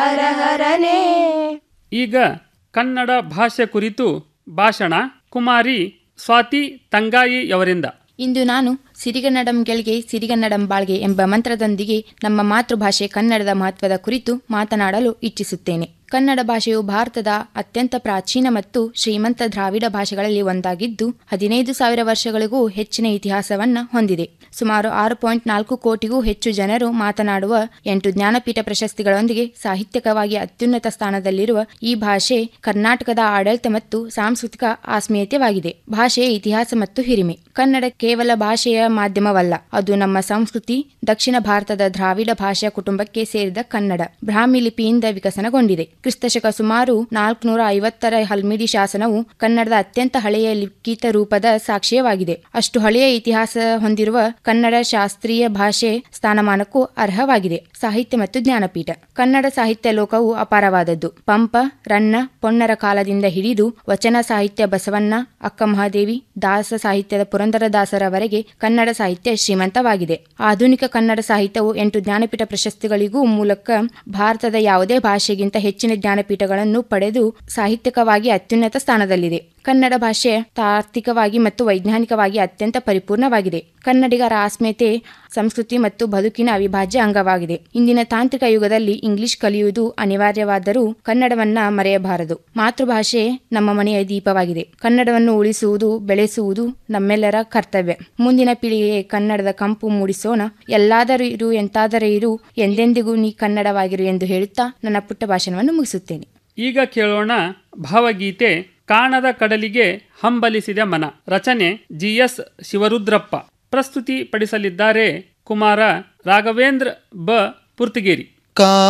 ಹರ ಹರನೇ ಈಗ ಕನ್ನಡ ಭಾಷೆ ಕುರಿತು ಭಾಷಣ ಕುಮಾರಿ ಸ್ವಾತಿ ತಂಗಾಯಿಯವರಿಂದ ಇಂದು ನಾನು ಸಿರಿಗನ್ನಡಂ ಗೆಲ್ಗೆ ಸಿರಿಗನ್ನಡಂ ಬಾಳ್ಗೆ ಎಂಬ ಮಂತ್ರದೊಂದಿಗೆ ನಮ್ಮ ಮಾತೃಭಾಷೆ ಕನ್ನಡದ ಮಹತ್ವದ ಕುರಿತು ಮಾತನಾಡಲು ಇಚ್ಛಿಸುತ್ತೇನೆ ಕನ್ನಡ ಭಾಷೆಯು ಭಾರತದ ಅತ್ಯಂತ ಪ್ರಾಚೀನ ಮತ್ತು ಶ್ರೀಮಂತ ದ್ರಾವಿಡ ಭಾಷೆಗಳಲ್ಲಿ ಒಂದಾಗಿದ್ದು ಹದಿನೈದು ಸಾವಿರ ವರ್ಷಗಳಿಗೂ ಹೆಚ್ಚಿನ ಇತಿಹಾಸವನ್ನ ಹೊಂದಿದೆ ಸುಮಾರು ಆರು ಪಾಯಿಂಟ್ ನಾಲ್ಕು ಕೋಟಿಗೂ ಹೆಚ್ಚು ಜನರು ಮಾತನಾಡುವ ಎಂಟು ಜ್ಞಾನಪೀಠ ಪ್ರಶಸ್ತಿಗಳೊಂದಿಗೆ ಸಾಹಿತ್ಯಿಕವಾಗಿ ಅತ್ಯುನ್ನತ ಸ್ಥಾನದಲ್ಲಿರುವ ಈ ಭಾಷೆ ಕರ್ನಾಟಕದ ಆಡಳಿತ ಮತ್ತು ಸಾಂಸ್ಕೃತಿಕ ಆಸ್ಮಿಯತೆವಾಗಿದೆ ಭಾಷೆಯ ಇತಿಹಾಸ ಮತ್ತು ಹಿರಿಮೆ ಕನ್ನಡ ಕೇವಲ ಭಾಷೆಯ ಮಾಧ್ಯಮವಲ್ಲ ಅದು ನಮ್ಮ ಸಂಸ್ಕೃತಿ ದಕ್ಷಿಣ ಭಾರತದ ದ್ರಾವಿಡ ಭಾಷಾ ಕುಟುಂಬಕ್ಕೆ ಸೇರಿದ ಕನ್ನಡ ಬ್ರಾಹ್ಮಿ ಲಿಪಿಯಿಂದ ವಿಕಸನಗೊಂಡಿದೆ ಕ್ರಿಸ್ತಶಕ ಸುಮಾರು ನಾಲ್ಕುನೂರ ಐವತ್ತರ ಹಲ್ಮಿಡಿ ಶಾಸನವು ಕನ್ನಡದ ಅತ್ಯಂತ ಹಳೆಯ ಲಿಖಿತ ರೂಪದ ಸಾಕ್ಷ್ಯವಾಗಿದೆ ಅಷ್ಟು ಹಳೆಯ ಇತಿಹಾಸ ಹೊಂದಿರುವ ಕನ್ನಡ ಶಾಸ್ತ್ರೀಯ ಭಾಷೆ ಸ್ಥಾನಮಾನಕ್ಕೂ ಅರ್ಹವಾಗಿದೆ ಸಾಹಿತ್ಯ ಮತ್ತು ಜ್ಞಾನಪೀಠ ಕನ್ನಡ ಸಾಹಿತ್ಯ ಲೋಕವು ಅಪಾರವಾದದ್ದು ಪಂಪ ರನ್ನ ಪೊನ್ನರ ಕಾಲದಿಂದ ಹಿಡಿದು ವಚನ ಸಾಹಿತ್ಯ ಬಸವಣ್ಣ ಅಕ್ಕ ಮಹಾದೇವಿ ದಾಸ ಸಾಹಿತ್ಯದ ಪುರಂದರದಾಸರವರೆಗೆ ಕನ್ನಡ ಸಾಹಿತ್ಯ ಶ್ರೀಮಂತವಾಗಿದೆ ಆಧುನಿಕ ಕನ್ನಡ ಸಾಹಿತ್ಯವು ಎಂಟು ಜ್ಞಾನಪೀಠ ಪ್ರಶಸ್ತಿಗಳಿಗೂ ಮೂಲಕ ಭಾರತದ ಯಾವುದೇ ಭಾಷೆಗಿಂತ ಹೆಚ್ಚಿನ ಜ್ಞಾನಪೀಠಗಳನ್ನು ಪಡೆದು ಸಾಹಿತ್ಯಿಕವಾಗಿ ಅತ್ಯುನ್ನತ ಸ್ಥಾನದಲ್ಲಿದೆ ಕನ್ನಡ ಭಾಷೆ ತಾರ್ಕಿಕವಾಗಿ ಮತ್ತು ವೈಜ್ಞಾನಿಕವಾಗಿ ಅತ್ಯಂತ ಪರಿಪೂರ್ಣವಾಗಿದೆ ಕನ್ನಡಿಗರ ಆಸ್ಮಿಯತೆ ಸಂಸ್ಕೃತಿ ಮತ್ತು ಬದುಕಿನ ಅವಿಭಾಜ್ಯ ಅಂಗವಾಗಿದೆ ಇಂದಿನ ತಾಂತ್ರಿಕ ಯುಗದಲ್ಲಿ ಇಂಗ್ಲಿಷ್ ಕಲಿಯುವುದು ಅನಿವಾರ್ಯವಾದರೂ ಕನ್ನಡವನ್ನ ಮರೆಯಬಾರದು ಮಾತೃಭಾಷೆ ನಮ್ಮ ಮನೆಯ ದೀಪವಾಗಿದೆ ಕನ್ನಡವನ್ನು ಉಳಿಸುವುದು ಬೆಳೆಸುವುದು ನಮ್ಮೆಲ್ಲರ ಕರ್ತವ್ಯ ಮುಂದಿನ ಪೀಳಿಗೆಗೆ ಕನ್ನಡದ ಕಂಪು ಮೂಡಿಸೋಣ ಎಲ್ಲಾದರೂ ಇರು ಎಂತಾದರೂ ಇರು ಎಂದೆಂದಿಗೂ ನೀ ಕನ್ನಡವಾಗಿರು ಎಂದು ಹೇಳುತ್ತಾ ನನ್ನ ಪುಟ್ಟ ಭಾಷಣವನ್ನು ಮುಗಿಸುತ್ತೇನೆ ಈಗ ಕೇಳೋಣ ಭಾವಗೀತೆ ಕಾಣದ ಕಡಲಿಗೆ ಹಂಬಲಿಸಿದ ಮನ ರಚನೆ ಜಿ ಎಸ್ ಶಿವರುದ್ರಪ್ಪ ಪ್ರಸ್ತುತಿ ಪಡಿಸಲಿದ್ದಾರೆ ಕುಮಾರ ರಾಘವೇಂದ್ರ ಬ ಪುರ್ತಿಗೇರಿ ಕಾ